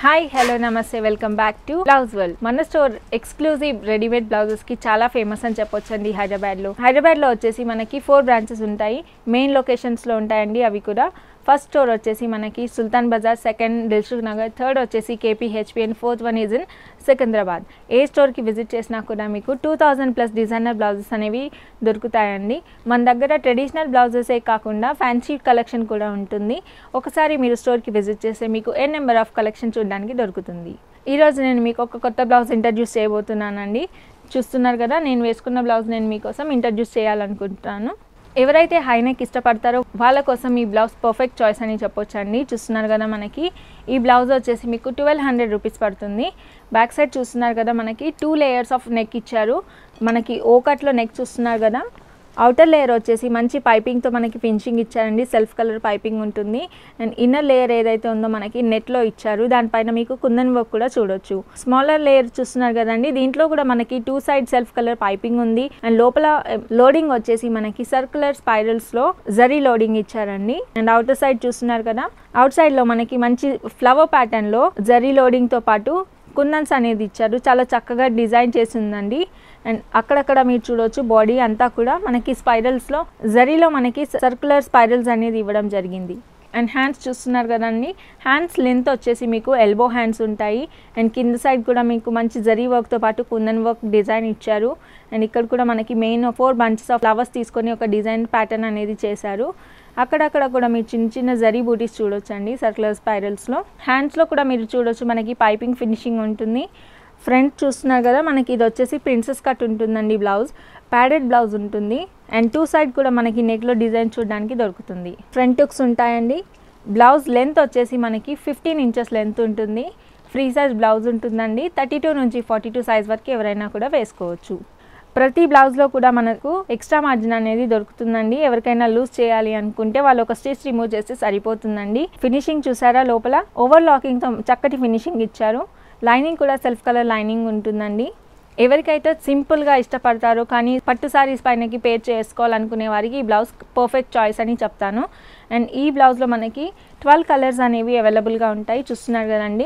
hi hello నమస్తే welcome back to blouse world మన store exclusive readymade blouses కి చాలా ఫేమస్ అని చెప్పొచ్చండి హైదరాబాద్ లో హైదరాబాద్ లో వచ్చేసి మనకి ఫోర్ బ్రాంచెస్ ఉంటాయి మెయిన్ లొకేషన్స్ లో ఉంటాయండి అవి కూడా ఫస్ట్ స్టోర్ వచ్చేసి మనకి సుల్తాన్ బజార్ సెకండ్ దిల్సుఖ్ నగర్ థర్డ్ వచ్చేసి KPHB and fourth one is in Secunderabad ఏ స్టోర్కి విజిట్ చేసినా కూడా మీకు two thousand plus designer blouses అనేవి దొరుకుతాయండి మన దగ్గర ట్రెడిషనల్ బ్లౌజెసే కాకుండా ఫ్యాన్సీ కలెక్షన్ కూడా ఉంటుంది ఒకసారి మీరు స్టోర్కి విజిట్ చేస్తే మీకు ఏ నెంబర్ ఆఫ్ కలెక్షన్ చూడడానికి దొరుకుతుంది ఈరోజు నేను మీకు ఒక కొత్త బ్లౌజ్ ఇంట్రడ్యూస్ చేయబోతున్నానండి చూస్తున్నారు కదా నేను వేసుకున్న బ్లౌజ్ నేను మీకోసం ఇంట్రడ్యూస్ చేయాలనుకుంటున్నాను ఎవరైతే హైనెక్ ఇష్టపడతారో వాళ్ళ కోసం ఈ బ్లౌజ్ పర్ఫెక్ట్ చాయిస్ అని చెప్పొచ్చండి చూస్తున్నారు కదా మనకి ఈ బ్లౌజ్ వచ్చేసి మీకు ట్వెల్వ్ హండ్రెడ్ రూపీస్ పడుతుంది బ్యాక్ సైడ్ చూస్తున్నారు కదా మనకి టూ లేయర్స్ ఆఫ్ నెక్ ఇచ్చారు మనకి ఓ కట్లో నెక్ చూస్తున్నారు కదా అవుటర్ లేయర్ వచ్చేసి మంచి పైపింగ్తో మనకి ఫినిషింగ్ ఇచ్చారండి సెల్ఫ్ కలర్ పైపింగ్ ఉంటుంది అండ్ ఇన్నర్ లేయర్ ఏదైతే ఉందో మనకి నెట్లో ఇచ్చారు దానిపైన మీకు కుందన్ వర్క్ కూడా చూడొచ్చు స్మాలర్ లేయర్ చూస్తున్నారు కదండి దీంట్లో కూడా మనకి two side self colour piping ఉంది అండ్ లోపల లోడింగ్ వచ్చేసి మనకి సర్కులర్ స్పైరల్స్ లో జరీ లోడింగ్ ఇచ్చారండి అండ్ అవుటర్ సైడ్ చూస్తున్నారు కదా అవుట్ సైడ్ లో మనకి మంచి ఫ్లవర్ ప్యాటర్న్ లో జరీ లోడింగ్ తో పాటు కుందన్స్ అనేది ఇచ్చారు చాలా చక్కగా డిజైన్ చేసి ఉందండి అండ్ అక్కడక్కడ మీరు చూడొచ్చు బాడీ అంతా కూడా మనకి స్పైరల్స్లో జరీలో మనకి సర్కులర్ స్పైరల్స్ అనేది ఇవ్వడం జరిగింది అండ్ హ్యాండ్స్ చూస్తున్నారు కదండి హ్యాండ్స్ లెంత్ వచ్చేసి మీకు ఎల్బో హ్యాండ్స్ ఉంటాయి అండ్ కింద సైడ్ కూడా మీకు మంచి జరీ వర్క్తో పాటు కుందన్ వర్క్ డిజైన్ ఇచ్చారు అండ్ ఇక్కడ కూడా మనకి main four bunches of flowers తీసుకొని ఒక డిజైన్ ప్యాటర్న్ అనేది చేశారు అక్కడక్కడ కూడా మీరు చిన్న చిన్న జరీ బూటీస్ చూడొచ్చండి సర్కులర్ స్పైరల్స్లో హ్యాండ్స్లో కూడా మీరు చూడొచ్చు మనకి పైపింగ్ ఫినిషింగ్ ఉంటుంది ఫ్రంట్ చూస్తున్నారు కదా మనకి ఇది వచ్చేసి ప్రిన్సెస్ కట్ ఉంటుందండి బ్లౌజ్ ప్యాడెడ్ బ్లౌజ్ ఉంటుంది అండ్ టూ సైడ్ కూడా మనకి నెక్లో డిజైన్ చూడడానికి దొరుకుతుంది ఫ్రంట్ టుక్స్ ఉంటాయండి బ్లౌజ్ లెంత్ వచ్చేసి మనకి ఫిఫ్టీన్ ఇంచెస్ లెంత్ ఉంటుంది ఫ్రీ సైజ్ బ్లౌజ్ ఉంటుందండి థర్టీ టూ నుంచి ఫార్టీ టూ సైజ్ వరకు ఎవరైనా కూడా వేసుకోవచ్చు ప్రతి బ్లౌజ్లో కూడా మనకు ఎక్స్ట్రా మార్జిన్ అనేది దొరుకుతుందండి ఎవరికైనా లూజ్ చేయాలి అనుకుంటే వాళ్ళు ఒక స్టిచ్ రిమూవ్ చేస్తే సరిపోతుందండి ఫినిషింగ్ చూసారా లోపల ఓవర్ లాకింగ్తో చక్కటి ఫినిషింగ్ ఇచ్చారు లైనింగ్ కూడా సెల్ఫ్ కలర్ లైనింగ్ ఉంటుందండి ఎవరికైతే సింపుల్గా ఇష్టపడతారో కానీ పట్టు సారీస్ పైనకి పేర్ చేసుకోవాలనుకునే వారికి ఈ బ్లౌజ్ పర్ఫెక్ట్ చాయిస్ అని చెప్తాను అండ్ ఈ బ్లౌజ్లో మనకి ట్వెల్వ్ కలర్స్ అనేవి అవైలబుల్గా ఉంటాయి చూస్తున్నారు కదండి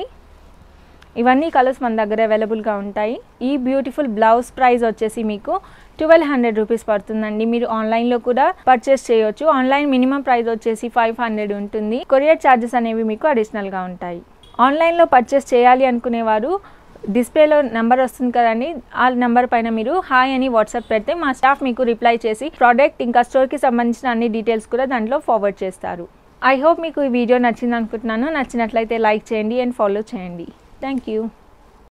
ఇవన్నీ కలర్స్ మన దగ్గర అవైలబుల్గా ఉంటాయి ఈ బ్యూటిఫుల్ బ్లౌజ్ ప్రైస్ వచ్చేసి మీకు ట్వెల్వ్ హండ్రెడ్ రూపీస్ పడుతుందండి మీరు ఆన్లైన్లో కూడా పర్చేస్ చేయొచ్చు ఆన్లైన్ మినిమం ప్రైస్ వచ్చేసి ఫైవ్ హండ్రెడ్ ఉంటుంది కొరియర్ ఛార్జెస్ అనేవి మీకు అడిషనల్గా ఉంటాయి ఆన్లైన్లో పర్చేస్ చేయాలి అనుకునేవారు డిస్ప్లేలో నెంబర్ వస్తుంది కదండి ఆ నెంబర్ పైన మీరు హాయ్ అని వాట్సాప్ పెడితే మా స్టాఫ్ మీకు రిప్లై చేసి ప్రోడక్ట్ ఇంకా స్టోర్కి సంబంధించిన అన్ని డీటెయిల్స్ కూడా దాంట్లో ఫార్వర్డ్ చేస్తారు ఐ హోప్ మీకు ఈ వీడియో నచ్చింది అనుకుంటున్నాను నచ్చినట్లయితే లైక్ చేయండి అండ్ ఫాలో చేయండి థ్యాంక్ యూ